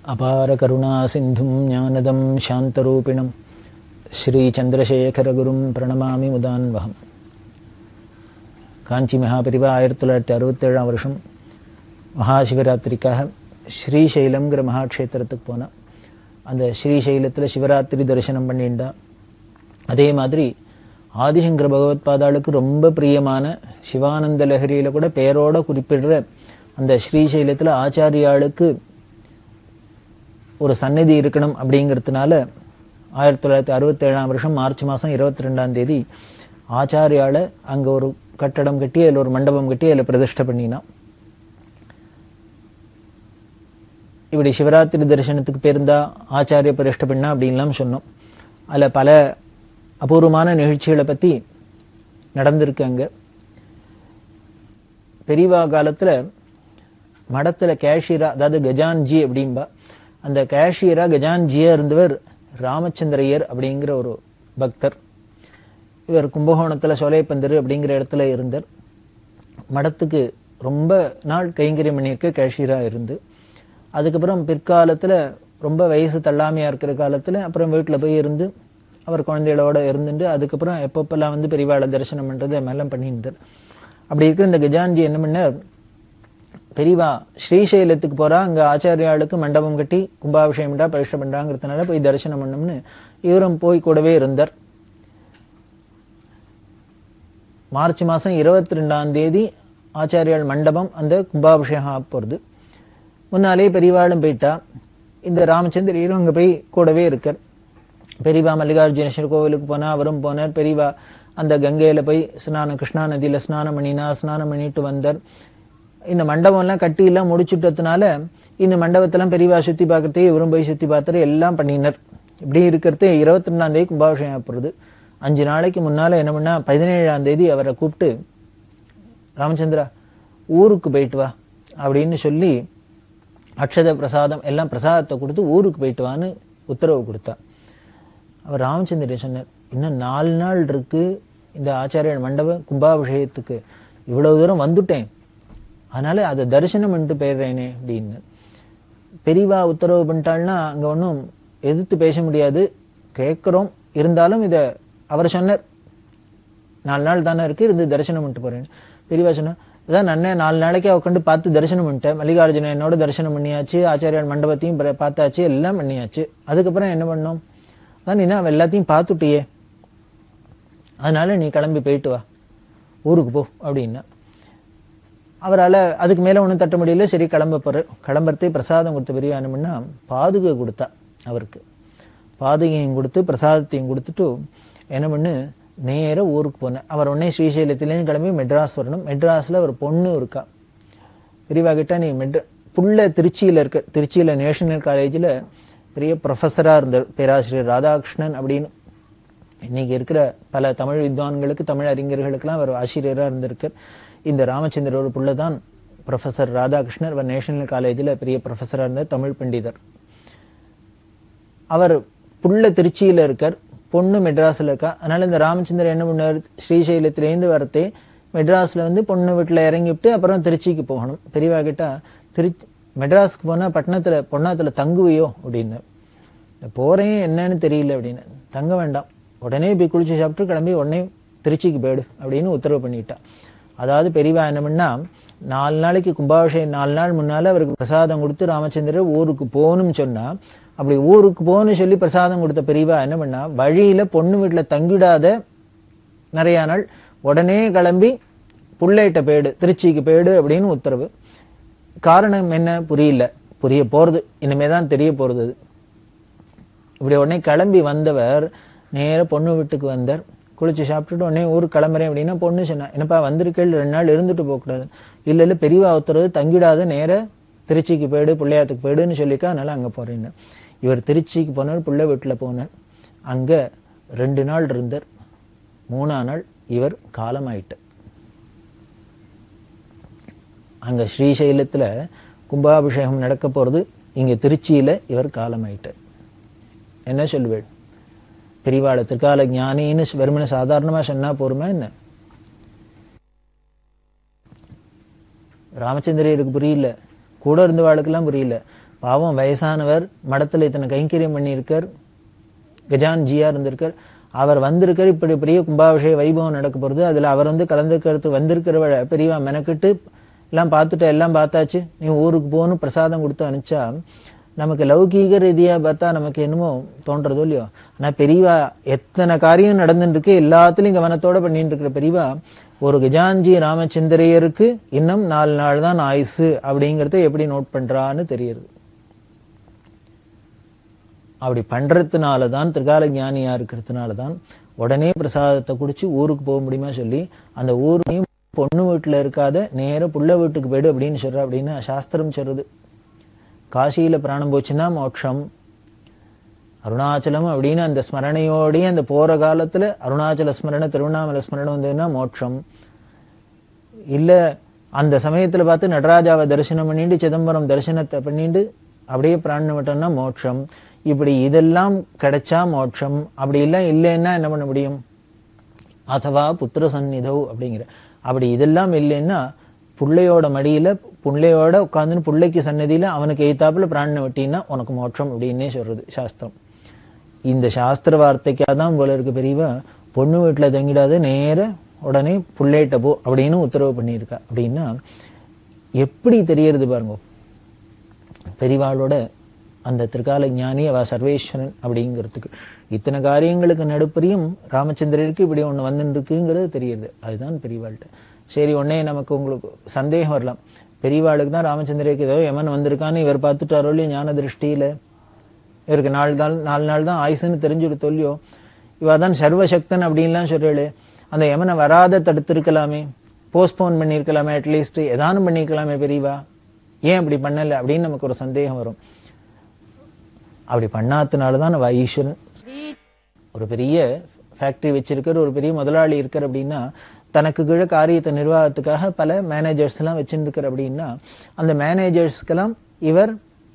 அபார கருணா சிந்தும் ஞானதம் சாந்தரூபிணம் ஸ்ரீ சந்திரசேகரகுரும் பிரணமாமி முதான்வகம் காஞ்சி மகாபிரிவா ஆயிரத்தி தொள்ளாயிரத்தி அறுபத்தேழாம் வருஷம் மகாசிவராத்திரிக்காக ஸ்ரீசைலம்ங்கிற மகாக்ஷேத்திரத்துக்கு போனேன் அந்த ஸ்ரீசைலத்தில் சிவராத்திரி தரிசனம் பண்ணிண்டா அதே மாதிரி ஆதிசங்கர பகவத்பாதாளுக்கு ரொம்ப பிரியமான சிவானந்த லஹரியில கூட பெயரோட குறிப்பிடுற அந்த ஸ்ரீசைலத்தில் ஆச்சாரியாளுக்கு ஒரு சந்நிதி இருக்கணும் அப்படிங்கிறதுனால ஆயிரத்தி தொள்ளாயிரத்தி அறுபத்தேழாம் வருஷம் மார்ச் மாதம் இருபத்தி ரெண்டாம் தேதி ஆச்சாரியால அங்கே ஒரு கட்டடம் கட்டி அதில் ஒரு மண்டபம் கட்டி அதில் பிரதிஷ்டை பண்ணினான் இப்படி சிவராத்திரி தரிசனத்துக்கு பேருந்தா ஆச்சாரிய பிரதிஷ்டை பண்ணா அப்படின்லாம் சொன்னோம் அதில் பல அபூர்வமான நிகழ்ச்சிகளை பற்றி நடந்திருக்கு அங்கே பெரியவா காலத்தில் மடத்தில் கேஷியரா அதாவது கஜான்ஜி அப்படின்பா அந்த கேஷியரா கஜான்ஜியா இருந்தவர் ராமச்சந்திரையர் அப்படிங்கிற ஒரு பக்தர் இவர் கும்பகோணத்தில் சோலைப்பந்தர் அப்படிங்கிற இடத்துல இருந்தார் மடத்துக்கு ரொம்ப நாள் கைங்கரியம் பண்ணியிருக்க கேஷியராக இருந்து அதுக்கப்புறம் பிற்காலத்தில் ரொம்ப வயசு தள்ளாமையாக இருக்கிற காலத்தில் அப்புறம் வீட்டில் போய் இருந்து அவர் குழந்தைகளோட இருந்துட்டு அதுக்கப்புறம் எப்பப்பெல்லாம் வந்து பெரியவாளை தரிசனம் பண்ணுறது எல்லாம் பண்ணியிருந்தார் அப்படி இருக்கிற இந்த கஜான்ஜி என்ன பண்ணார் பெரியவா ஸ்ரீசைலத்துக்கு போறா அங்க ஆச்சாரியாளுக்கு மண்டபம் கட்டி கும்பாபிஷேகம் பண்ணா பரிஷ்ட பண்றாங்கிறதுனால போய் தரிசனம் பண்ணணும்னு இவரும் போய் கூடவே இருந்தார் மார்ச் மாசம் இருபத்தி ரெண்டாம் தேதி ஆச்சாரியால் மண்டபம் அந்த கும்பாபிஷேகம் ஆக போறது முன்னாலே பெரியவாளும் போயிட்டா இந்த ராமச்சந்திரரும் அங்க போய் கூடவே இருக்கார் பெரியவா மல்லிகார்ஜுனேஸ்வர் கோவிலுக்கு போனா அவரும் போனார் பெரியவா அந்த கங்கையில போய் ஸ்நானம் கிருஷ்ணா நதியில ஸ்நானம் பண்ணினா ஸ்நானம் பண்ணிட்டு வந்தார் இந்த மண்டபம்லாம் கட்டி எல்லாம் முடிச்சுட்டதுனால இந்த மண்டபத்தெல்லாம் பெரியவா சுத்தி பார்க்கறதே இவரும் போய் சுத்தி பார்த்துட்டு எல்லாம் பண்ணினர் இப்படி இருக்கிறது இருபத்தி ரெண்டாம் தேதி கும்பாபிஷேகம் போகிறது அஞ்சு நாளைக்கு முன்னால என்ன பண்ணா பதினேழாம் தேதி அவரை கூப்பிட்டு ராமச்சந்திரா ஊருக்கு போயிட்டு வா அப்படின்னு சொல்லி அக்ஷத பிரசாதம் எல்லாம் பிரசாதத்தை கொடுத்து ஊருக்கு போயிட்டு வான்னு உத்தரவு கொடுத்தா அவர் ராமச்சந்திரன் சொன்னார் இன்னும் நாலு நாள் இருக்கு இந்த ஆச்சாரியன் மண்டப கும்பாபிஷேகத்துக்கு இவ்வளவு தூரம் வந்துட்டேன் அதனால அதை தரிசனம் பண்ணிட்டு போயிடுறேனே அப்படின்னு பெரியவா உத்தரவு பண்ணிட்டாள்னா அங்க ஒன்றும் எதிர்த்து பேச முடியாது கேட்குறோம் இருந்தாலும் இதை அவர் சொன்னார் நாலு நாள் தானே இருக்கு இருந்து தரிசனம் பண்ணிட்டு போறேன் பெரியவா சொன்னா அதான் அண்ணன் நாலு நாளைக்கே உட்காந்து பார்த்து தரிசனம் பண்ணிட்டேன் மல்லிகார்ஜுன என்னோட தரிசனம் பண்ணியாச்சு ஆச்சாரியார் மண்டபத்தையும் பிற- பார்த்தாச்சு எல்லாம் பண்ணியாச்சு அதுக்கப்புறம் என்ன பண்ணோம் அதான் நீ தான் எல்லாத்தையும் பார்த்துட்டியே அதனால நீ கிளம்பி போயிட்டு வா ஊருக்கு போ அப்படின்னா அவரால் அதுக்கு மேலே ஒன்றும் தட்ட முடியல சரி கிளம்ப போற கிளம்புறதே பிரசாதம் கொடுத்த பெரிய என்னமுன்னா பாதுகை கொடுத்தா அவருக்கு பாதுகையும் கொடுத்து பிரசாதத்தையும் கொடுத்துட்டு என்ன பண்ணு நேரா ஊருக்கு போனேன் அவர் உடனே ஸ்ரீசைலத்திலேருந்து கிளம்பி மெட்ராஸ் வரணும் மெட்ராஸில் ஒரு பொண்ணு இருக்கா பெரியவா கிட்ட நீ மெட்ர புள்ள திருச்சியில் இருக்க திருச்சியில் நேஷனல் காலேஜில் பெரிய ப்ரொஃபஸராக இருந்தார் பேராசிரியர் ராதாகிருஷ்ணன் அப்படின்னு இன்னைக்கு இருக்கிற பல தமிழ் வித்வான்களுக்கு தமிழ் அறிஞர்களுக்கெல்லாம் அவர் ஆசிரியராக இருந்திருக்கார் இந்த ராமச்சந்திரோட புள்ள தான் ப்ரொஃபஸர் ராதாகிருஷ்ணர் அவர் நேஷனல் காலேஜில் பெரிய ப்ரொஃபஸராக இருந்தார் தமிழ் பண்டிதர் அவர் புள்ள திருச்சியில இருக்கார் பொண்ணு மெட்ராஸ்ல இருக்கா அதனால இந்த ராமச்சந்திரன் என்ன பண்ணார் ஸ்ரீசைலத்திலேருந்து வரத்தே மெட்ராஸ்ல வந்து பொண்ணு வீட்டுல இறங்கி விட்டு அப்புறம் திருச்சிக்கு போகணும் பெரியவா கிட்ட திரு மெட்ராஸ்க்கு போனா பட்டணத்துல பொன்னாத்துல தங்குவியோ அப்படின்னு போறேன் என்னன்னு தெரியல அப்படின்னு தங்க வேண்டாம் உடனே போய் குளிச்சு சாப்பிட்டு கிளம்பி உடனே திருச்சிக்கு போயிடு அப்படின்னு உத்தரவு பண்ணிட்டா அதாவது பெரியவா என்ன பண்ணா நாலு நாளைக்கு கும்பாபிஷேகம் நாலு நாள் முன்னால அவருக்கு பிரசாதம் கொடுத்து ராமச்சந்திரர் ஊருக்கு போகணும்னு சொன்னா அப்படி ஊருக்கு போகணும்னு சொல்லி பிரசாதம் கொடுத்த பெரியவா என்ன பண்ணா வழியில பொண்ணு வீட்டுல தங்கிடாத நிறைய நாள் உடனே கிளம்பி புள்ளையிட்ட போயிடு திருச்சிக்கு போயிடு அப்படின்னு உத்தரவு காரணம் என்ன புரியல புரிய போறது இனிமே தான் தெரிய போறது அது. இப்படி உடனே கிளம்பி வந்தவர் நேர பொண்ணு வீட்டுக்கு வந்தார் குளிச்சு சாப்பிட்டுட்டு உடனே ஊருக்கு கிளம்புறேன் அப்படின்னா பொண்ணு சொன்னா என்னப்பா வந்திருக்கேள் ரெண்டு நாள் இருந்துட்டு போகக்கூடாது இல்ல இல்ல பெரியவா உத்தரவு தங்கிடாத நேர திருச்சிக்கு போயிடு பிள்ளையாத்துக்கு போயிடுன்னு சொல்லிக்கா அதனால அங்க போறேன்னு இவர் திருச்சிக்கு போனார் பிள்ளை வீட்டுல போனார் அங்க ரெண்டு நாள் இருந்தார் மூணா நாள் இவர் காலமாயிட்டார் அங்க ஸ்ரீசைலத்துல கும்பாபிஷேகம் நடக்க போறது இங்க திருச்சியில இவர் காலமாயிட்டார் என்ன சொல்லுவேன் பெரியவாள திருக்கால ஞானின்னு வெறுமனே சாதாரணமா சொன்னா போருமா என்ன ராமச்சந்திரருக்கு புரியல கூட இருந்த வாழ்க்கெல்லாம் புரியல பாவம் வயசானவர் மடத்துல இத்தனை கைங்கரியம் பண்ணியிருக்கார் கஜான் ஜியா இருந்திருக்கார் அவர் வந்திருக்கார் இப்படி பெரிய கும்பாபிஷேக வைபவம் நடக்க போறது அதுல அவர் வந்து கலந்துக்கிறது வந்திருக்கிறவ பெரியவா மெனக்கிட்டு எல்லாம் பார்த்துட்டு எல்லாம் பார்த்தாச்சு நீ ஊருக்கு போகணும் பிரசாதம் கொடுத்து அனுப்பிச்சா நமக்கு லௌகீக ரீதியா பார்த்தா நமக்கு என்னமோ தோன்றதோ இல்லையோ ஆனா பெரியவா எத்தனை காரியம் நடந்துட்டு இருக்கு எல்லாத்துலயும் கவனத்தோட பண்ணிட்டு இருக்கிற பெரியவா ஒரு கஜான்ஜி ராமச்சந்திரையருக்கு இன்னும் நாலு நாள் தான் ஆயுசு அப்படிங்கறத எப்படி நோட் பண்றான்னு தெரியுது அப்படி பண்றதுனால தான் திரிகால ஞானியா இருக்கிறதுனால தான் உடனே பிரசாதத்தை குடிச்சு ஊருக்கு போக முடியுமா சொல்லி அந்த ஊரையும் பொண்ணு வீட்டுல இருக்காத நேர புள்ள வீட்டுக்கு போயிடு அப்படின்னு சொல்ற அப்படின்னு சாஸ்திரம் சொல்றது காசியில பிராணம் போச்சுன்னா மோட்சம் அருணாச்சலம் அப்படின்னு அந்த ஸ்மரணையோடயே அந்த போற காலத்துல அருணாச்சல ஸ்மரண திருவண்ணாமலை ஸ்மரணம் வந்ததுன்னா மோட்சம் இல்ல அந்த சமயத்துல பார்த்து நடராஜாவை தரிசனம் பண்ணிட்டு சிதம்பரம் தரிசனத்தை பண்ணிட்டு அப்படியே பிராணம் விட்டோம்னா மோட்சம் இப்படி இதெல்லாம் கிடைச்சா மோட்சம் அப்படி எல்லாம் இல்லைன்னா என்ன பண்ண முடியும் அதுவா புத்திர சந்நிதௌ அப்படிங்கிற அப்படி இதெல்லாம் இல்லைன்னா புள்ளையோட மடியில புள்ளையோட உட்காந்துன்னு புள்ளைக்கு சன்னதியில அவனுக்கு எய்த்தாப்புல பிராணனை வெட்டினா உனக்கு மோட்சம் அப்படின்னே சொல்றது சாஸ்திரம் இந்த சாஸ்திர வார்த்தைக்காக தான் போல இருக்கு பெரியவா பொண்ணு வீட்டுல தங்கிடாத நேர உடனே புள்ளையிட்ட போ அப்படின்னு உத்தரவு பண்ணியிருக்கா அப்படின்னா எப்படி தெரியறது பாருங்க பெரியவாளோட அந்த திரிகால ஞானி அவ சர்வேஸ்வரன் அப்படிங்கிறதுக்கு இத்தனை காரியங்களுக்கு நடுப்பரியும் ராமச்சந்திரருக்கு இப்படி ஒண்ணு வந்துட்டு இருக்குங்கிறது தெரியுது அதுதான் பெரியவாள்கிட்ட சரி உடனே நமக்கு உங்களுக்கு சந்தேகம் வரலாம் பெரியவாளுக்கு தான் ராமச்சந்திரருக்கு ஏதோ யமன் வந்திருக்கான்னு இவர் பார்த்துட்டாரோ இல்லையோ ஞான திருஷ்டியில இவருக்கு நாலு நாள் நாலு நாள் தான் ஆயுசுன்னு தெரிஞ்சுட்டு தொல்லியோ இவ தான் சர்வசக்தன் அப்படின்லாம் சொல்றாளே அந்த யமனை வராத தடுத்திருக்கலாமே போஸ்ட்போன் பண்ணியிருக்கலாமே அட்லீஸ்ட் ஏதானும் பண்ணியிருக்கலாமே பெரியவா ஏன் அப்படி பண்ணல அப்படின்னு நமக்கு ஒரு சந்தேகம் வரும் அப்படி பண்ணாதனால தான் அவ ஈஸ்வரன் ஒரு பெரிய ஃபேக்டரி வச்சிருக்கிற ஒரு பெரிய முதலாளி இருக்கார் அப்படின்னா தனக்கு கீழே காரியத்தை நிர்வாகத்துக்காக பல மேனேஜர்ஸ் எல்லாம் வச்சுருக்கார் அப்படின்னா அந்த மேனேஜர்ஸ்க்கெல்லாம் இவர்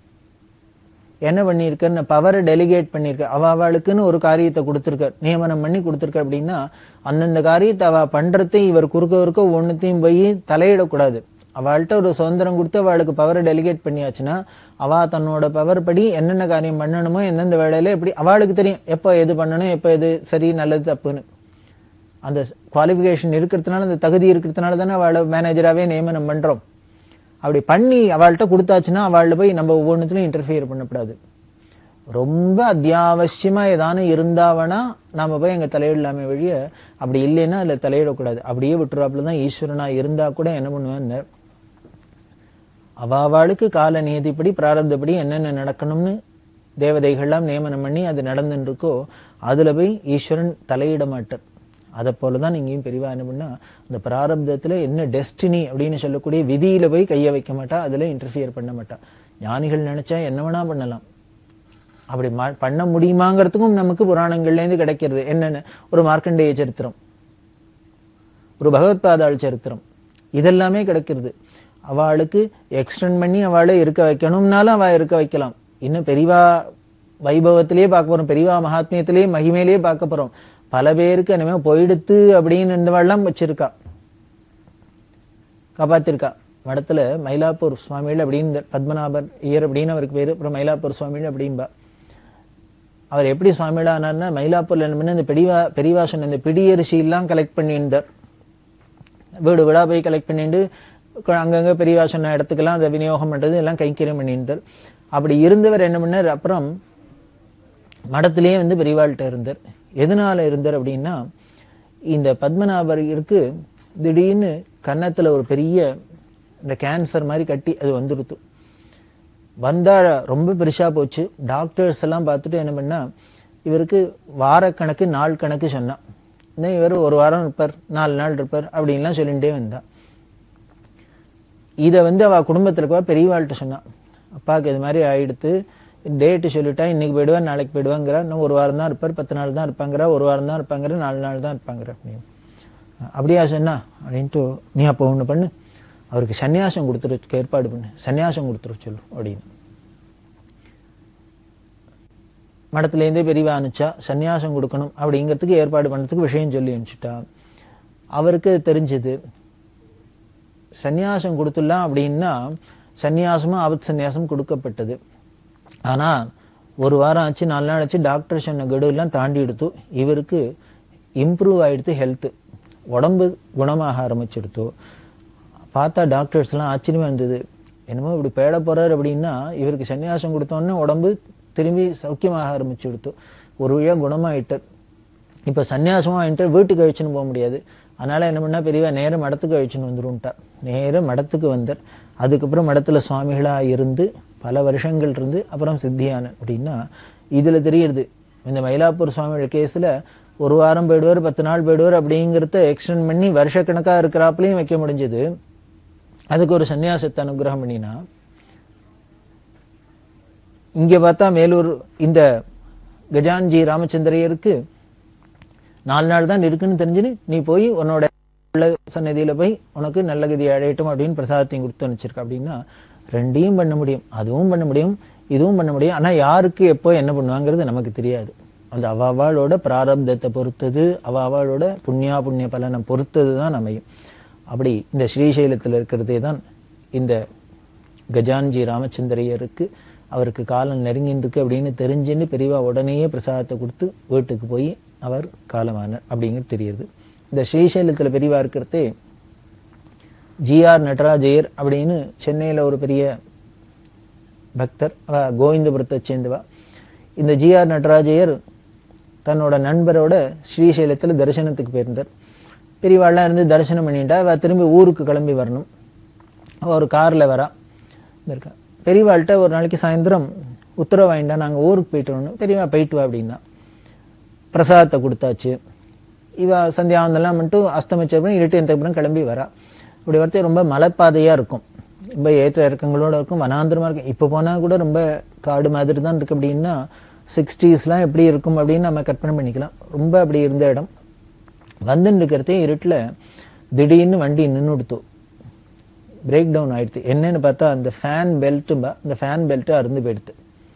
என்ன பண்ணியிருக்காரு பவரை டெலிகேட் பண்ணியிருக்க அவ அவளுக்குன்னு ஒரு காரியத்தை கொடுத்துருக்கார் நியமனம் பண்ணி கொடுத்துருக்க அப்படின்னா அந்தந்த காரியத்தை அவ பண்றதை இவர் குறுக்க குறுக்க ஒன்னுத்தையும் போய் தலையிடக்கூடாது அவள்கிட்ட ஒரு சுதந்திரம் கொடுத்து அவளுக்கு பவரை டெலிகேட் பண்ணியாச்சுன்னா அவ தன்னோட பவர் படி என்னென்ன காரியம் பண்ணணுமோ எந்தெந்த வேலையில எப்படி அவளுக்கு தெரியும் எப்போ எது பண்ணணும் எப்போ எது சரி நல்லது தப்புன்னு அந்த குவாலிஃபிகேஷன் இருக்கிறதுனால அந்த தகுதி இருக்கிறதுனால தானே அவளை மேனேஜராகவே நியமனம் பண்றோம் அப்படி பண்ணி அவள்கிட்ட கொடுத்தாச்சுன்னா அவள்கிட்ட போய் நம்ம ஒவ்வொன்றுத்துலையும் இன்டர்ஃபியர் பண்ணக்கூடாது ரொம்ப அத்தியாவசியமா ஏதானு இருந்தாவனா நாம போய் எங்க தலையிடலாமே வழிய அப்படி இல்லைன்னா அதுல தலையிடக்கூடாது அப்படியே விட்டுறாப்புல தான் ஈஸ்வரனா இருந்தா கூட என்ன பண்ணுவேன்னு அவாவாளுக்கு கால நியதிப்படி பிராரப்தப்படி என்னென்ன நடக்கணும்னு தேவதைகள்லாம் நியமனம் பண்ணி அது நடந்துட்டு இருக்கோ அதுல போய் ஈஸ்வரன் தலையிட மாட்டார் அதை போலதான் இங்கேயும் பெரியவா என்ன பண்ணா அந்த பிராரப்தத்துல என்ன டெஸ்டினி அப்படின்னு சொல்லக்கூடிய விதியில போய் கைய வைக்க மாட்டா அதுல இன்டர்ஃபியர் பண்ண மாட்டா ஞானிகள் நினைச்சா என்ன வேணா பண்ணலாம் அப்படி மா- பண்ண முடியுமாங்கிறதுக்கும் நமக்கு புராணங்கள்ல இருந்து கிடைக்கிறது என்னென்ன ஒரு மார்க்கண்டேய சரித்திரம் ஒரு பகவத்பாதாள் சரித்திரம் இதெல்லாமே கிடைக்கிறது அவளுக்கு எக்ஸ்டெண்ட் பண்ணி அவளை இருக்க வைக்கணும்னாலும் அவ இருக்க வைக்கலாம் இன்னும் பெரியவா வைபவத்திலேயே பார்க்க போறோம் பெரியவா மகாத்மியத்திலேயே மகிமையிலேயே பார்க்க போறோம் பல பேருக்கு இனிமே போயிடுத்து அப்படின்னு இருந்தவெல்லாம் வச்சிருக்கா காப்பாத்திருக்கா மடத்துல மயிலாப்பூர் சுவாமிகள் அப்படின்னு பத்மநாபர் ஐயர் அப்படின்னு அவருக்கு பேரு அப்புறம் மயிலாப்பூர் சுவாமிகள் அப்படின்பா அவர் எப்படி சுவாமிகளா ஆனார்னா மயிலாப்பூர்ல என்ன பண்ண இந்த பெரியவா பெரியவா சொன்ன இந்த பிடியரிசி எல்லாம் கலெக்ட் பண்ணியிருந்தார் வீடு வீடா போய் கலெக்ட் பண்ணிட்டு கு- அங்கங்க பெரியவா சொன்ன இடத்துக்கெல்லாம் அதை விநியோகம் பண்றது எல்லாம் கைக்கரியம் பண்ணியிருந்தார் அப்படி இருந்தவர் என்ன பண்ணார் அப்புறம் மடத்திலேயே வந்து பெரியவாள்கிட்ட இருந்தார் எதனால இருந்தார் அப்படின்னா இந்த பத்மநாபருக்கு திடீர்னு கன்னத்துல ஒரு பெரிய இந்த கேன்சர் மாதிரி கட்டி அது வந்துடுத்து வந்தா ரொம்ப பெருசா போச்சு டாக்டர்ஸ் எல்லாம் பார்த்துட்டு என்ன பண்ணா இவருக்கு வாரக்கணக்கு நாள் கணக்கு சொன்னான் இன்னும் இவர் ஒரு வாரம் இருப்பார் நாலு நாள் இருப்பார் அப்படின்லாம் சொல்லிகிட்டே வந்தா இதை வந்து அவ குடும்பத்துல இருக்கவா பெரியவாள்கிட்ட சொன்னான் அப்பாவுக்கு இது மாதிரி ஆயிடுத்து டேட்டு சொல்லிட்டா இன்னைக்கு போயிடுவா நாளைக்கு போயிடுவாங்கிறா இன்னும் ஒரு வாரம் தான் இருப்பார் பத்து நாள் தான் இருப்பாங்கிறா ஒரு வாரம் தான் இருப்பாங்கிற நாலு நாள் தான் இருப்பாங்கிற அப்படின்னு அப்படியா சொன்னா அப்படின்ட்டு நீ அப்போ ஒண்ணு பண்ணு அவருக்கு சன்னியாசம் கொடுத்துரு ஏற்பாடு பண்ணு சன்னியாசம் கொடுத்துரு சொல்லு அப்படின்னு மடத்துலேருந்தே பெரியவா அனுப்பிச்சா சன்னியாசம் கொடுக்கணும் அப்படிங்கிறதுக்கு ஏற்பாடு பண்ணுறதுக்கு விஷயம் சொல்லி அனுப்பிச்சுட்டா அவருக்கு தெரிஞ்சது சந்நியாசம் கொடுத்துடலாம் அப்படின்னா சந்நியாசமும் ஆபத் சந்நியாசம் கொடுக்கப்பட்டது ஆனா ஒரு வாரம் ஆச்சு நாலு நாள் ஆச்சு டாக்டர் சொன்ன கெடுவெல்லாம் தாண்டி எடுத்து இவருக்கு இம்ப்ரூவ் ஆயிடுத்து ஹெல்த் உடம்பு குணமாக ஆரம்பிச்சிடுத்து பார்த்தா டாக்டர்ஸ் எல்லாம் ஆச்சரியமா இருந்தது என்னமோ இப்படி பேட போறாரு அப்படின்னா இவருக்கு சன்னியாசம் கொடுத்தோன்னே உடம்பு திரும்பி சௌக்கியமாக ஆரம்பிச்சு கொடுத்து ஒரு வழியா குணமாயிட்டார் இப்ப சன்னியாசமா ஆயிட்டு வீட்டுக்கு அழிச்சுன்னு போக முடியாது அதனால என்ன பண்ணா பெரியவா நேரம் மடத்துக்கு அழிச்சுன்னு வந்துருன்ட்டா நேரம் மடத்துக்கு வந்தார் அதுக்கப்புறம் மடத்துல சுவாமிகளா இருந்து பல வருஷங்கள் இருந்து அப்புறம் சித்தியான அப்படின்னா இதுல தெரியுது இந்த மயிலாப்பூர் சுவாமிகள் கேஸ்ல ஒரு வாரம் போயிடுவார் பத்து நாள் போயிடுவார் அப்படிங்கிறத எக்ஸ்டெண்ட் பண்ணி வருஷக்கணக்கா இருக்கிறாப்புலையும் வைக்க முடிஞ்சது அதுக்கு ஒரு சன்னியாசத்தை அனுகிரகம் பண்ணினா இங்க பார்த்தா மேலூர் இந்த கஜான்ஜி ராமச்சந்திரையருக்கு நாலு நாள் தான் இருக்குன்னு தெரிஞ்சுன்னு நீ போய் உன்னோட உள்ள சன்னதியில போய் உனக்கு நல்ல கதி அடையட்டும் அப்படின்னு பிரசாதத்தையும் கொடுத்து அனுப்பிச்சிருக்க அப்படின்னா ரெண்டையும் பண்ண முடியும் அதுவும் பண்ண முடியும் இதுவும் பண்ண முடியும் ஆனா யாருக்கு எப்போ என்ன பண்ணுவாங்கிறது நமக்கு தெரியாது அது அவ அவளோட பிராரப்தத்தை பொறுத்தது அவ அவளோட புண்ணியா புண்ணிய பலனை பொறுத்தது தான் அமையும் அப்படி இந்த ஸ்ரீசைலத்தில் இருக்கிறதே தான் இந்த கஜான்ஜி ராமச்சந்திரையருக்கு அவருக்கு காலம் நெருங்கின்னு இருக்கு அப்படின்னு தெரிஞ்சுன்னு பெரியவா உடனேயே பிரசாதத்தை கொடுத்து வீட்டுக்கு போய் அவர் காலமானார் அப்படிங்கிறது தெரியுது இந்த ஸ்ரீசைலத்தில் பெரியவா இருக்கிறதே ஜிஆர் நடராஜயர் அப்படின்னு சென்னையில ஒரு பெரிய பக்தர் அவ கோவிந்தபுரத்தை சேர்ந்தவா இந்த ஜிஆர் நடராஜயர் தன்னோட நண்பரோட ஸ்ரீசைலத்தில் தரிசனத்துக்கு போயிருந்தார் பெரியவாள்லாம் இருந்து தரிசனம் பண்ணிட்டா அவ திரும்பி ஊருக்கு கிளம்பி வரணும் அவ ஒரு கார்ல வரா இருக்கா பெரியவாள்கிட்ட ஒரு நாளைக்கு சாயந்தரம் உத்தரவு வாங்கிட்டா நாங்க ஊருக்கு போயிட்டு வரணும் பெரியவா போயிட்டு வா அப்படின்னா பிரசாதத்தை கொடுத்தாச்சு இவ சந்தியாவந்தெல்லாம் மட்டும் அஸ்தமிச்சப்பறம் இருட்டு அப்புறம் கிளம்பி வரா இப்படி வரத்தே ரொம்ப மலைப்பாதையா இருக்கும் ரொம்ப ஏற்ற இறக்கங்களோட இருக்கும் வனாந்திரமா இருக்கும் இப்போ போனா கூட ரொம்ப காடு மாதிரி தான் இருக்கு அப்படின்னா சிக்ஸ்டீஸ்லாம் எப்படி இருக்கும் அப்படின்னு நம்ம கற்பனை பண்ணிக்கலாம் ரொம்ப அப்படி இருந்த இடம் வந்துட்டு இருக்கிறதே இருட்டில் திடீர்னு வண்டி நின்று கொடுத்தோம் பிரேக் டவுன் ஆயிடுச்சு என்னன்னு பார்த்தா அந்த ஃபேன் பெல்ட்டும்பா இந்த ஃபேன் பெல்ட்டு அருந்து போயிடுது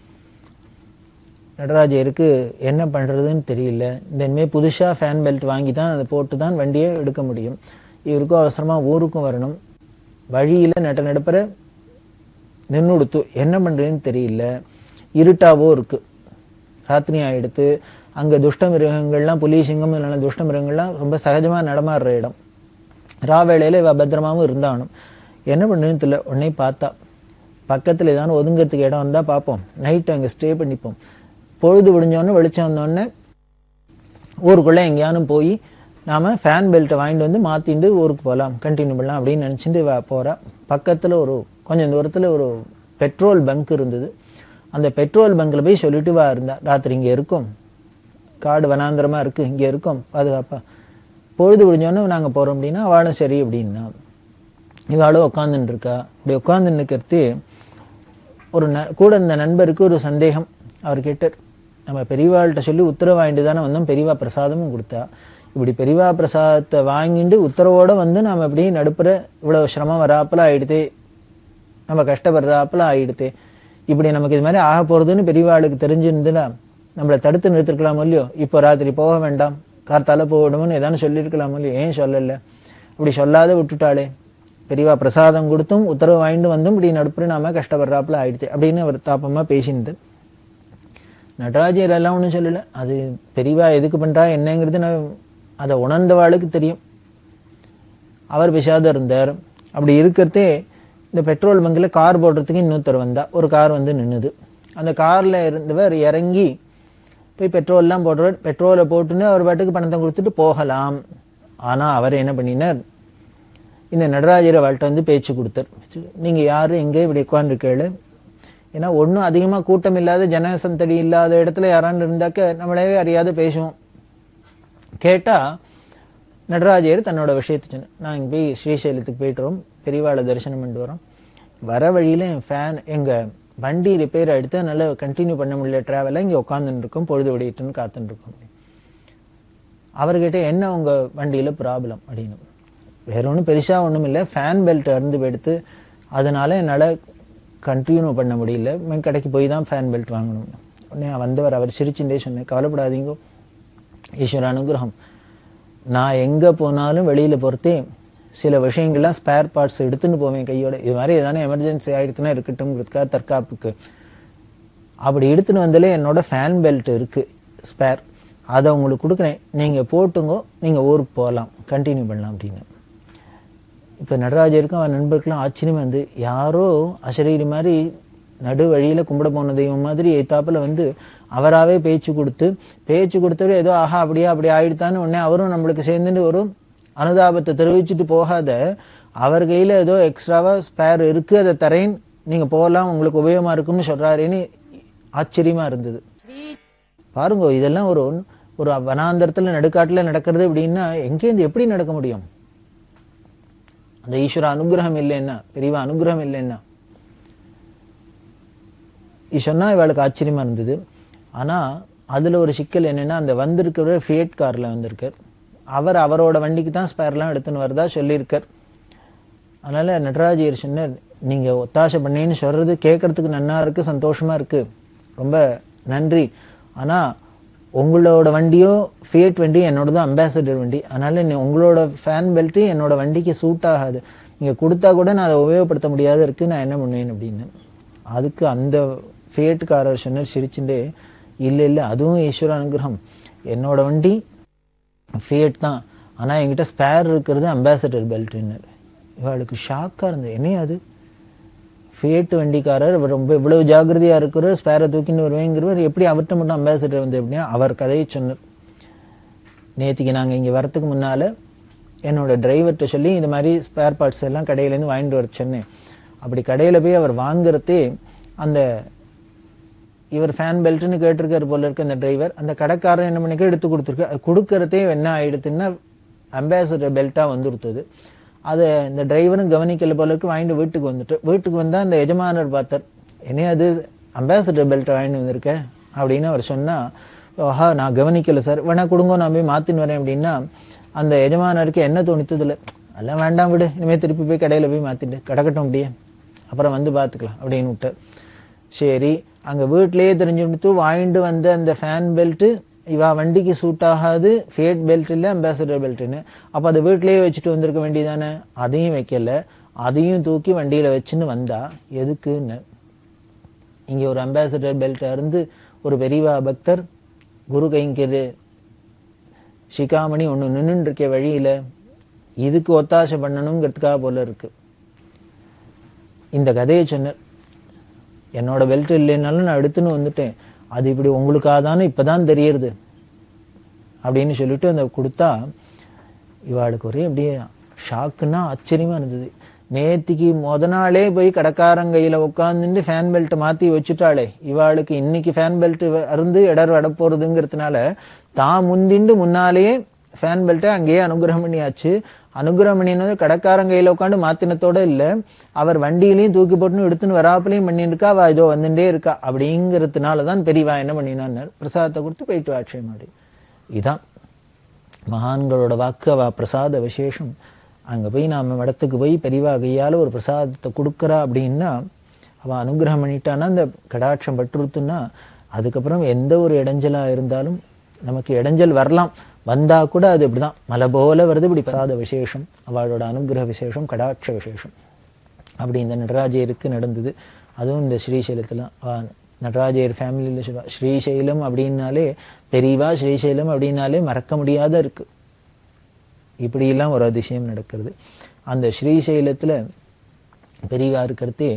நடராஜருக்கு என்ன பண்றதுன்னு தெரியல இந்த இனிமேல் புதுசா ஃபேன் பெல்ட் வாங்கி தான் அதை போட்டு தான் வண்டியை எடுக்க முடியும் இவருக்கும் அவசரமா ஊருக்கும் வரணும் வழியில நட்ட நடுப்புற நின்று கொடுத்து என்ன பண்றதுன்னு தெரியல இருட்டாவோ இருக்கு ராத்திரி ஆயிடுத்து அங்க துஷ்ட மிருகங்கள்லாம் புலி சிங்கம் இல்லைன்னா துஷ்ட மிருகங்கள்லாம் ரொம்ப சகஜமா நடமாடுற இடம் ராவேளையில இவ பத்திரமாவும் இருந்தானும் என்ன பண்ணுன்னு தெரியல உடனே பார்த்தா பக்கத்துல ஏதாவது ஒதுங்கிறதுக்கு இடம் வந்தா பார்ப்போம் நைட் அங்க ஸ்டே பண்ணிப்போம் பொழுது விடிஞ்சோடனே வெளிச்சம் வந்தோடனே ஊருக்குள்ள எங்கேயானும் போய் நாம ஃபேன் பெல்ட்டை வாங்கிட்டு வந்து மாத்திட்டு ஊருக்கு போகலாம் கண்டினியூ பண்ணலாம் அப்படின்னு நினைச்சிட்டு இவ போறா பக்கத்துல ஒரு கொஞ்சம் தூரத்துல ஒரு பெட்ரோல் பங்க் இருந்தது அந்த பெட்ரோல் பங்க்ல போய் சொல்லிட்டு வா இருந்தா ராத்திரி இங்க இருக்கும் காடு வனாந்திரமா இருக்கு இங்க இருக்கும் பாதுகாப்பா பொழுது விடிஞ்சோடனே நாங்க போறோம் அப்படின்னா அவளும் சரி அப்படின்னா இவாளும் உட்காந்துட்டு இருக்கா இப்படி உட்காந்துன்னு இருக்கிறது ஒரு ந- கூட இருந்த நண்பருக்கு ஒரு சந்தேகம் அவர் கேட்டார் நம்ம பெரியவாள்கிட்ட சொல்லி உத்தரவு வாங்கிட்டு தானே வந்தோம் பெரியவா பிரசாதமும் கொடுத்தா இப்படி பெரியவா பிரசாதத்தை வாங்கிட்டு உத்தரவோட வந்து நாம இப்படி நடுப்புற இவ்வளவு சிரமம் வராப்புல ஆயிடுதே நம்ம கஷ்டப்படுறாப்புல ஆயிடுதே இப்படி நமக்கு இது மாதிரி ஆக போறதுன்னு பெரியவாளுக்கு தெரிஞ்சிருந்துன்னா நம்மளை தடுத்து நிறுத்திருக்கலாமோ இல்லையோ இப்போ ராத்திரி போக வேண்டாம் கார்த்தால போகணும்னு ஏதானு சொல்லியிருக்கலாமோ இல்லையோ ஏன் சொல்லல இப்படி சொல்லாத விட்டுட்டாளே பெரியவா பிரசாதம் கொடுத்தும் உத்தரவு வாங்கிட்டு வந்தும் இப்படி நடுப்புற நாம கஷ்டப்படுறாப்புல ஆயிடுச்சு அப்படின்னு அவர் தாப்பமா பேசினது நடராஜர் எல்லாம் ஒன்றும் சொல்லல அது பெரியவா எதுக்கு பண்றா என்னங்கிறது நான் அதை உணர்ந்தவாளுக்கு தெரியும் அவர் விஷாதம் இருந்தார் அப்படி இருக்கிறதே இந்த பெட்ரோல் பங்கில் கார் போடுறதுக்கு இன்னொருத்தர் வந்தா ஒரு கார் வந்து நின்னுது அந்த கார்ல இருந்தவர் இறங்கி போய் பெட்ரோல்லாம் போடுறார் பெட்ரோலை போட்டுன்னு அவர் பாட்டுக்கு பணத்தை கொடுத்துட்டு போகலாம் ஆனா அவர் என்ன பண்ணினார் இந்த நடராஜர் அவள்கிட்ட வந்து பேச்சு கொடுத்தார் நீங்க யாரு எங்க இப்படி உட்காந்துருக்கேளு ஏன்னா ஒண்ணும் அதிகமா கூட்டம் இல்லாத ஜனசந்தடி இல்லாத இடத்துல யாரான்னு இருந்தாக்க நம்மளே அறியாத பேசுவோம் கேட்டா நடராஜர் தன்னோட விஷயத்தை சொன்ன நான் இங்க போய் ஸ்ரீசைலத்துக்கு போயிட்டு வரோம் பெரியவாளை தரிசனம் பண்ணிட்டு வரோம் வர வழியில என் ஃபேன் எங்க வண்டி ரிப்பேர் ஆயிடுத்து அதனால கண்டினியூ பண்ண முடியல டிராவல இங்க உட்காந்துட்டு இருக்கோம் பொழுது விடிட்டுன்னு காத்துட்டு இருக்கோம் அவர்கிட்ட என்ன உங்க வண்டியில ப்ராப்ளம் அப்படின்னு வேற ஒன்றும் பெருசா ஒண்ணும் இல்லை ஃபேன் பெல்ட் அறுந்து போயிடுத்து அதனால என்னால கண்டினியூ பண்ண முடியல நான் கடைக்கு போய் தான் ஃபேன் பெல்ட் வாங்கணும் உடனே வந்தவர் அவர் சிரிச்சுட்டே சொன்னேன் கவலைப்படாதீங்க ஈஸ்வர அனுகிரகம் நான் எங்க போனாலும் வெளியில பொறுத்தே சில விஷயங்கள்லாம் ஸ்பேர் பார்ட்ஸ் எடுத்துன்னு போவேன் கையோட இது மாதிரி ஏதானே எமர்ஜென்சி ஆயிடுச்சுன்னா இருக்கட்டும்ங்கிறதுக்காக தற்காப்புக்கு அப்படி எடுத்துன்னு வந்தாலே என்னோட ஃபேன் பெல்ட் இருக்கு ஸ்பேர் அதை உங்களுக்கு கொடுக்குறேன் நீங்க போட்டுங்கோ நீங்க ஊருக்கு போகலாம் கண்டினியூ பண்ணலாம் அப்படின்னு இப்போ நடராஜருக்கும் அவன் நண்பர்களும் ஆச்சரியமா வந்து யாரோ அசரீரி மாதிரி நடு வழியில கும்பிட போன தெய்வம் மாதிரி எத்தாப்புல வந்து அவராவே பேச்சு கொடுத்து பேச்சு கொடுத்தவர் ஏதோ ஆஹா அப்படியா அப்படி ஆயிடுத்தான்னு உடனே அவரும் நம்மளுக்கு சேர்ந்துட்டு ஒரு அனுதாபத்தை தெரிவிச்சுட்டு போகாத அவர் கையில ஏதோ எக்ஸ்ட்ராவா ஸ்பேர் இருக்கு அதை தரேன் நீங்க போகலாம் உங்களுக்கு உபயோகமா இருக்கும்னு சொல்றாருன்னு ஆச்சரியமா இருந்தது பாருங்க இதெல்லாம் ஒரு ஒரு வனாந்தரத்துல நடுக்காட்டுல நடக்கிறது அப்படின்னா எங்கேருந்து எப்படி நடக்க முடியும் அந்த ஈஸ்வர அனுகிரகம் இல்லைன்னா பெரியவா அனுகிரகம் இல்லைன்னா இது சொன்னா இவளுக்கு ஆச்சரியமா இருந்தது ஆனா அதுல ஒரு சிக்கல் என்னன்னா அந்த வந்திருக்கிறவர் ஃபியட் கார்ல வந்திருக்கார் அவர் அவரோட வண்டிக்கு தான் ஸ்பேர்லாம் எடுத்துன்னு வரதா சொல்லியிருக்கார் அதனால நடராஜர் சொன்னார் நீங்க ஒத்தாசை பண்ணேன்னு சொல்றது கேட்கறதுக்கு நன்னா இருக்கு சந்தோஷமா இருக்கு ரொம்ப நன்றி ஆனா உங்களோட வண்டியோ ஃபியட் வண்டி என்னோட தான் அம்பாசடர் வண்டி அதனால நீ உங்களோட ஃபேன் பெல்ட்டு என்னோட வண்டிக்கு சூட் ஆகாது நீங்க கொடுத்தா கூட நான் அதை உபயோகப்படுத்த முடியாத இருக்கு நான் என்ன பண்ணுவேன் அப்படின்னு அதுக்கு அந்த ஃபியட்காரர் சொன்னார் சிரிச்சுட்டே இல்லை இல்லை அதுவும் ஈஸ்வர அனுகிரகம் என்னோட வண்டி ஃபியட் தான் ஆனா என்கிட்ட ஸ்பேர் இருக்கிறது அம்பாசடர் பெல்ட்ன்னு இவளுக்கு ஷாக்கா இருந்தது என்ன அது ஃபியட் வண்டிக்காரர் இவர் ரொம்ப இவ்வளவு ஜாக்கிரதையா இருக்கிறவர் ஸ்பேரை தூக்கின்னு வருவேங்கிறவர் எப்படி அவர்கிட்ட மட்டும் அம்பாசிடர் வந்து அப்படின்னா அவர் கதையை சொன்னார் நேத்திக்கு நாங்க இங்க வரத்துக்கு முன்னால என்னோட டிரைவர்கிட்ட சொல்லி இந்த மாதிரி ஸ்பேர் பார்ட்ஸ் எல்லாம் கடையில இருந்து வாங்கிட்டு வர சொன்னேன் அப்படி கடையில போய் அவர் வாங்குறதே அந்த இவர் ஃபேன் பெல்ட்னு கேட்டிருக்காரு போல இருக்கு அந்த டிரைவர் அந்த கடைக்காரர் என்ன பண்ணிக்க எடுத்து கொடுத்துருக்கு அது கொடுக்கறதே என்ன ஆயிடுதுன்னா அம்பாசிடர் பெல்ட்டா வந்துருத்தது அதை இந்த டிரைவரும் கவனிக்கல போல இருக்கு வாங்கிட்டு வீட்டுக்கு வந்துட்டு வீட்டுக்கு வந்தா அந்த எஜமானர் பார்த்தார் என்ன அது அம்பாசிடர் பெல்ட் வாங்கிட்டு வந்திருக்க அப்படின்னு அவர் சொன்னா ஆஹா நான் கவனிக்கல சார் வேணா கொடுங்க நான் போய் மாத்தின்னு வரேன் அப்படின்னா அந்த எஜமானருக்கு என்ன தோணித்தது இல்லை அதெல்லாம் வேண்டாம் விடு இனிமே திருப்பி போய் கடையில போய் மாத்திட்டு கிடக்கட்டும் அப்படியே அப்புறம் வந்து பார்த்துக்கலாம் அப்படின்னு விட்டார் சரி அங்க வீட்லயே தெரிஞ்சுட்டு வாங்கிட்டு வந்த அந்த ஃபேன் பெல்ட் இவா வண்டிக்கு சூட் ஆகாது ஃபேட் பெல்ட் இல்ல அம்பாசடர் பெல்ட்னு அப்ப அதை வீட்லயே வச்சுட்டு வந்திருக்க வேண்டியதானே அதையும் வைக்கல அதையும் தூக்கி வண்டியில வச்சுன்னு வந்தா எதுக்குன்னு இங்க ஒரு அம்பாசடர் பெல்ட் இருந்து ஒரு பெரியவா பக்தர் குரு கைங்கரு சிகாமணி ஒண்ணு நின்னுட்டு இருக்க வழியில இதுக்கு ஒத்தாசை பண்ணணுங்கிறதுக்காக போல இருக்கு இந்த கதையை சொன்னார் என்னோட பெல்ட் இல்லைனாலும் நான் எடுத்துன்னு வந்துட்டேன் அது இப்படி உங்களுக்காக தானே இப்பதான் தெரியறது அப்படின்னு சொல்லிட்டு அந்த கொடுத்தா இவாளுக்கு ஒரே அப்படியே ஷாக்குன்னா ஆச்சரியமா இருந்தது நேத்திக்கு முத நாளே போய் கடைக்காரன் கையில உட்காந்துட்டு ஃபேன் பெல்ட் மாத்தி வச்சுட்டாளே இவாளுக்கு இன்னைக்கு ஃபேன் பெல்ட் அருந்து இடர் வட போறதுங்கிறதுனால தான் முந்திண்டு முன்னாலேயே ஃபேன் பெல்ட்டை அங்கேயே அனுகிரகம் பண்ணியாச்சு அனுகிரகம் பண்ணினது கடைக்காரன் கையில உட்காந்து மாத்தினத்தோட இல்ல அவர் வண்டியிலையும் தூக்கி போட்டுன்னு எடுத்துன்னு வராப்புலையும் பண்ணிட்டு இருக்கா அவ இதோ வந்துட்டே இருக்கா அப்படிங்கிறதுனாலதான் பெரியவா என்ன பண்ணினான்னு பிரசாதத்தை கொடுத்து போயிட்டு ஆட்சியம் மாதிரி இதான் மகான்களோட வாக்கு அவ பிரசாத விசேஷம் அங்க போய் நாம இடத்துக்கு போய் பெரியவா கையால ஒரு பிரசாதத்தை கொடுக்கறா அப்படின்னா அவ அனுகிரகம் பண்ணிட்டான்னா அந்த கடாட்சம் பட்டுருத்துன்னா அதுக்கப்புறம் எந்த ஒரு இடைஞ்சலா இருந்தாலும் நமக்கு இடைஞ்சல் வரலாம் வந்தா கூட அது இப்படிதான் மலை போல வருது இப்படி பிரசாத விசேஷம் அவளோட அனுகிரக விசேஷம் கடாட்ச விசேஷம் அப்படி இந்த நடராஜருக்கு நடந்தது அதுவும் இந்த ஸ்ரீசைலத்துல அவ நடராஜர் ஃபேமிலியில சொல்லுவா ஸ்ரீசைலம் அப்படின்னாலே பெரியவா ஸ்ரீசைலம் அப்படின்னாலே மறக்க முடியாத இருக்கு இப்படியெல்லாம் ஒரு அதிசயம் நடக்கிறது அந்த ஸ்ரீசைலத்துல பெரியவா இருக்கிறதே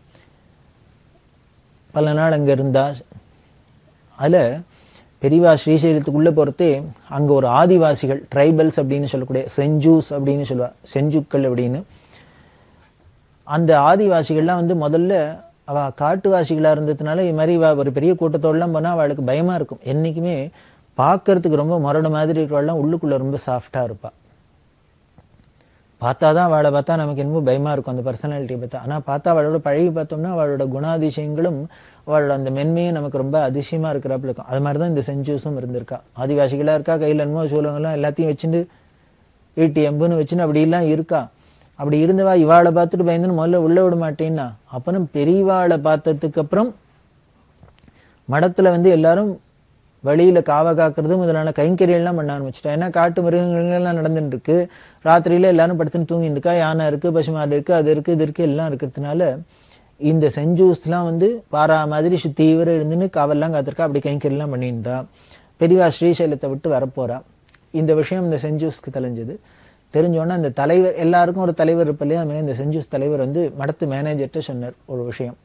பல நாள் அங்க இருந்தா அதுல பெரியவா ஸ்ரீசைலத்துக்குள்ள போறதே அங்க ஒரு ஆதிவாசிகள் ட்ரைபல்ஸ் அப்படின்னு சொல்லக்கூடிய செஞ்சூஸ் அப்படின்னு சொல்லுவா செஞ்சுக்கள் அப்படின்னு அந்த ஆதிவாசிகள்லாம் வந்து முதல்ல அவ காட்டுவாசிகளா இருந்ததுனால இது மாதிரி இவ ஒரு பெரிய கூட்டத்தோடலாம் போனா அவளுக்கு பயமா இருக்கும் என்னைக்குமே பார்க்கறதுக்கு ரொம்ப முரடு மாதிரி இருக்கிறவெல்லாம் உள்ளுக்குள்ள ரொம்ப சாஃப்டா இருப்பா பார்த்தாதான் அவளை பார்த்தா நமக்கு என்னமோ பயமா இருக்கும் அந்த பர்சனாலிட்டியை பார்த்தா ஆனா பார்த்தா அவளோட பழகி பார்த்தோம்னா அவளோட குணாதிசயங்களும் அவளோட அந்த மென்மையும் நமக்கு ரொம்ப அதிசயமா இருக்கிறாப்புல இருக்கும் அது மாதிரிதான் இந்த செஞ்சூஸும் இருந்திருக்கா ஆதிவாசிகளா இருக்கா கையில என்னமோ சூழங்கெல்லாம் எல்லாத்தையும் வச்சுட்டு ஈட்டி எம்புன்னு வச்சுன்னு அப்படிலாம் இருக்கா அப்படி இருந்தவா இவாளை பார்த்துட்டு பயந்துன்னு முதல்ல உள்ள விட மாட்டேன்னா அப்புறம் பெரியவாளை பார்த்ததுக்கு அப்புறம் மடத்துல வந்து எல்லாரும் வழியில காவ காக்கிறது முதலான கைங்கரியெல்லாம் பண்ண ஆரம்பிச்சிட்டா ஏன்னா காட்டு மிருகங்கள்லாம் நடந்துட்டு இருக்கு ராத்திரியில எல்லாரும் படுத்துன்னு தூங்கிட்டு இருக்கா யானை இருக்கு பசுமாடு இருக்கு அது இருக்கு இது இருக்கு எல்லாம் இருக்கிறதுனால இந்த செஞ்சூஸ்லாம் வந்து பாரா மாதிரி சுத்தீவிர இருந்துன்னு காவல்லாம் காத்திருக்கா அப்படி கைங்கரியெல்லாம் பண்ணியிருந்தா பெரியவா ஸ்ரீசைலத்தை விட்டு வரப்போறா இந்த விஷயம் இந்த செஞ்சூஸ்க்கு தெரிஞ்சது தெரிஞ்சோன்னா அந்த தலைவர் எல்லாருக்கும் ஒரு தலைவர் இருப்ப இல்லையா அது மாதிரி இந்த செஞ்சூஸ் தலைவர் வந்து மடத்து மேனேஜர்கிட்ட சொன்னார் ஒரு விஷயம்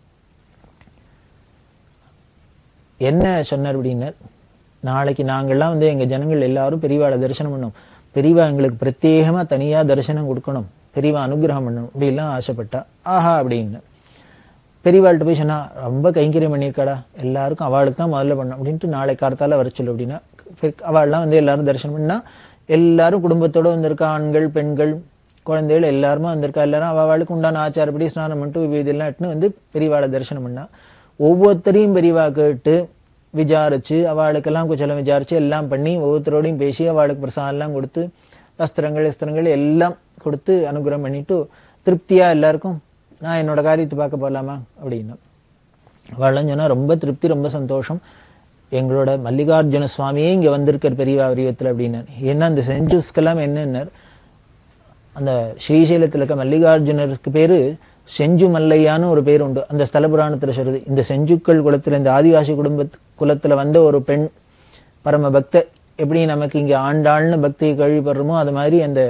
என்ன சொன்னார் அப்படின்னார் நாளைக்கு நாங்கள்லாம் வந்து எங்க ஜனங்கள் எல்லாரும் பெரியவாளை தரிசனம் பண்ணோம் பெரியவா எங்களுக்கு பிரத்யேகமா தனியா தரிசனம் கொடுக்கணும் பெரியவா அனுகிரகம் பண்ணணும் அப்படிலாம் ஆசைப்பட்டா ஆஹா அப்படின்னு பெரியவாள்கிட்ட போய் சொன்னா ரொம்ப கைங்கரியம் பண்ணியிருக்காடா எல்லாருக்கும் அவளுக்கு தான் முதல்ல பண்ணணும் அப்படின்ட்டு நாளை காலத்தால வர சொல்லு அப்படின்னா பெ- அவள்லாம் வந்து எல்லாரும் தரிசனம் பண்ணா எல்லாரும் குடும்பத்தோட வந்திருக்கா ஆண்கள் பெண்கள் குழந்தைகள் எல்லாருமே வந்திருக்கா எல்லாரும் அவ அவளுக்கு உண்டான ஆச்சாரப்படி ஸ்நானம் பண்ணிட்டு விபூதியெல்லாம் எட்டுன்னு வந்து பெரியவாளை தரிசனம் பண்ணா ஒவ்வொருத்தரையும் பெரியவா கேட்டு விசாரிச்சு அவளுக்கெல்லாம் குச்சலம் விசாரிச்சு எல்லாம் பண்ணி ஒவ்வொருத்தரோடையும் பேசி அவளுக்கு பிரசாதம் எல்லாம் கொடுத்து வஸ்திரங்கள் வஸ்திரங்கள் எல்லாம் கொடுத்து அனுகிரகம் பண்ணிட்டு திருப்தியா எல்லாருக்கும் நான் என்னோட காரியத்தை பார்க்க போகலாமா அப்படின்னு அவள்லாம் சொன்னா ரொம்ப திருப்தி ரொம்ப சந்தோஷம் எங்களோட மல்லிகார்ஜுன சுவாமியே இங்க வந்திருக்கார் பெரியவா வடிவத்தில் அப்படின்னார் ஏன்னா அந்த செஞ்சூஸ்க்கெல்லாம் என்னன்னார் அந்த ஸ்ரீசைலத்தில் இருக்க மல்லிகார்ஜுனருக்கு பேரு செஞ்சு மல்லையான்னு ஒரு பேர் உண்டு அந்த ஸ்தல புராணத்துல சொல்றது இந்த செஞ்சுக்கள் குலத்துல இந்த ஆதிவாசி குடும்ப குலத்துல வந்த ஒரு பெண் பரம பக்த எப்படி நமக்கு இங்க ஆண்டாள்னு பக்தியை கழிப்படுறோமோ அது மாதிரி அந்த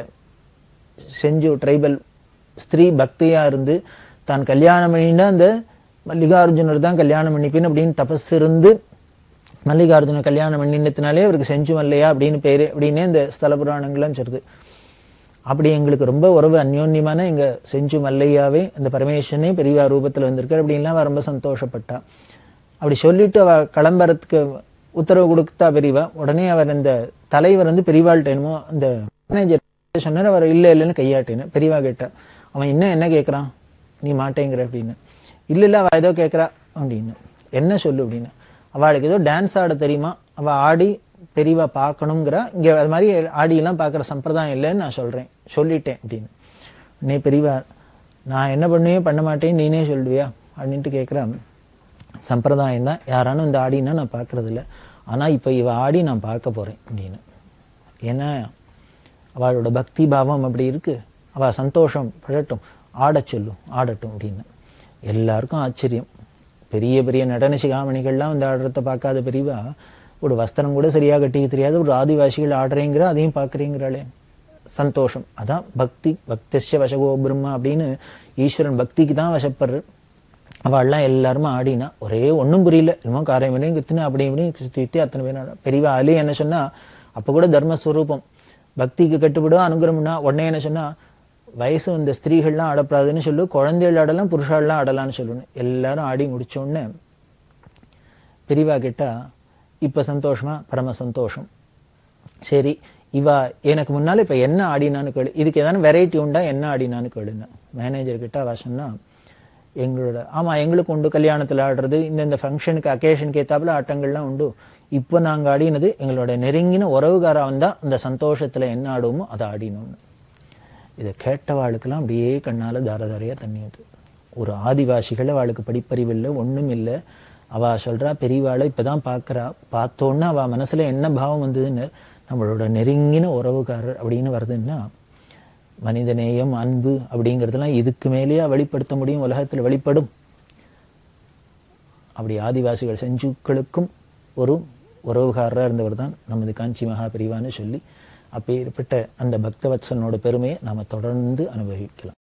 செஞ்சு ட்ரைபல் ஸ்திரீ பக்தியா இருந்து தான் கல்யாணம் பண்ணினா அந்த மல்லிகார்ஜுனர் தான் கல்யாணம் பண்ணிப்பேன் அப்படின்னு தபஸ் இருந்து மல்லிகார்ஜுனர் கல்யாணம் பண்ணினதுனாலே அவருக்கு செஞ்சு மல்லையா அப்படின்னு பேரு அப்படின்னே இந்த ஸ்தல புராணங்கள்லாம் சொல்றது அப்படி எங்களுக்கு ரொம்ப உறவு அந்யோன்யமான எங்க செஞ்சு மல்லையாவே அந்த பரமேஸ்வரனே பெரியவா ரூபத்துல வந்திருக்காரு அப்படின்லாம் அவ ரொம்ப சந்தோஷப்பட்டா அப்படி சொல்லிட்டு அவ கிளம்புறதுக்கு உத்தரவு கொடுத்தா பெரியவா உடனே அவர் அந்த தலைவர் வந்து பெரியவாள்கிட்ட என்னமோ அந்த மேனேஜர் சொன்னார் அவர் இல்ல இல்லைன்னு கையாட்டின்னு பெரியவா கேட்டா அவன் இன்னும் என்ன கேட்கறான் நீ மாட்டேங்கிற அப்படின்னு இல்ல இல்ல அவ ஏதோ கேட்கறா அப்படின்னு என்ன சொல்லு அப்படின்னு அவளுக்கு ஏதோ டான்ஸ் ஆட தெரியுமா அவ ஆடி பெரியவா பார்க்கணுங்கிற இங்க அது மாதிரி ஆடியெல்லாம் பார்க்குற சம்பிரதாயம் இல்லைன்னு நான் சொல்றேன் சொல்லிட்டேன் அப்படின்னு நீ பெரியவா நான் என்ன பண்ணுவே பண்ண மாட்டேன் நீனே சொல்லுவியா அப்படின்ட்டு கேட்குறேன் சம்பிரதாயம் தான் யாரானும் இந்த ஆடினா நான் பார்க்கறது இல்ல ஆனா இப்போ இவ ஆடி நான் பார்க்க போறேன் அப்படின்னு ஏன்னா அவளோட பக்தி பாவம் அப்படி இருக்கு அவ சந்தோஷம் படட்டும் ஆடச் சொல்லும் ஆடட்டும் அப்படின்னு எல்லாருக்கும் ஆச்சரியம் பெரிய பெரிய நடன சிகாமணிகள்லாம் வந்து ஆடுறத பார்க்காத பெரியவா ஒரு வஸ்திரம் கூட சரியா கட்டிக்க தெரியாது ஒரு ஆதிவாசிகள் ஆடுறேங்கிற அதையும் பார்க்குறீங்கிறாளே சந்தோஷம் அதான் பக்தி பக்திய வசகோ பிரம்மா அப்படின்னு ஈஸ்வரன் பக்திக்கு தான் வசப்படுற அவள்லாம் எல்லாருமே ஆடினா ஒரே ஒண்ணும் புரியல என்னமோ காரியம் வரையும் கித்துன்னு அப்படி இப்படி சுத்தி சுத்தி அத்தனை பேர் ஆடினா. பெரியவா அலி என்ன சொன்னா அப்ப கூட தர்மஸ்வரூபம் பக்திக்கு கட்டுப்படும் அனுகிரகம்னா உடனே என்ன சொன்னா வயசு வந்த ஸ்திரீகள்லாம் ஆடப்படாதுன்னு சொல்லு குழந்தைகள் ஆடலாம் புருஷாலாம் ஆடலாம்னு சொல்லணும் எல்லாரும் ஆடி முடிச்ச உடனே பெரியவா கேட்டா இப்ப சந்தோஷமா பரம சந்தோஷம் சரி இவ எனக்கு முன்னால இப்ப என்ன ஆடினான்னு கேளு இதுக்கு ஏதாவது வெரைட்டி உண்டா என்ன ஆடினான்னு கேளுங்க மேனேஜர் கிட்ட அவ சொன்னா எங்களோட ஆமா எங்களுக்கு உண்டு கல்யாணத்துல ஆடுறது இந்த இந்த ஃபங்க்ஷனுக்கு அக்கேஷனுக்கு ஏத்தாப்புல ஆட்டங்கள்லாம் உண்டு இப்போ நாங்க ஆடினது எங்களோட நெருங்கின உறவுகாரா வந்தா அந்த சந்தோஷத்துல என்ன ஆடுவோமோ அதை ஆடினோம்னு இதை கேட்டவாளுக்கெல்லாம் அப்படியே கண்ணால தாரதாரையா தண்ணி வந்து ஒரு ஆதிவாசிகள் அவளுக்கு படிப்பறிவு இல்லை ஒண்ணும் இல்லை அவ சொல்றா பெரியவாளை இப்பதான் பார்க்கறா பார்த்தோன்னா அவ மனசுல என்ன பாவம் வந்ததுன்னு நம்மளோட நெருங்கின உறவுகாரர் அப்படின்னு வருதுன்னா மனிதநேயம் அன்பு அப்படிங்கிறதெல்லாம் இதுக்கு மேலேயே வெளிப்படுத்த முடியும் உலகத்துல வெளிப்படும் அப்படி ஆதிவாசிகள் செஞ்சுக்களுக்கும் ஒரு உறவுகாரராக இருந்தவர் தான் நமது காஞ்சி மகா பிரிவான்னு சொல்லி அப்பேற்பட்ட அந்த பக்தவத்சனோட பெருமையை நாம தொடர்ந்து அனுபவிக்கலாம்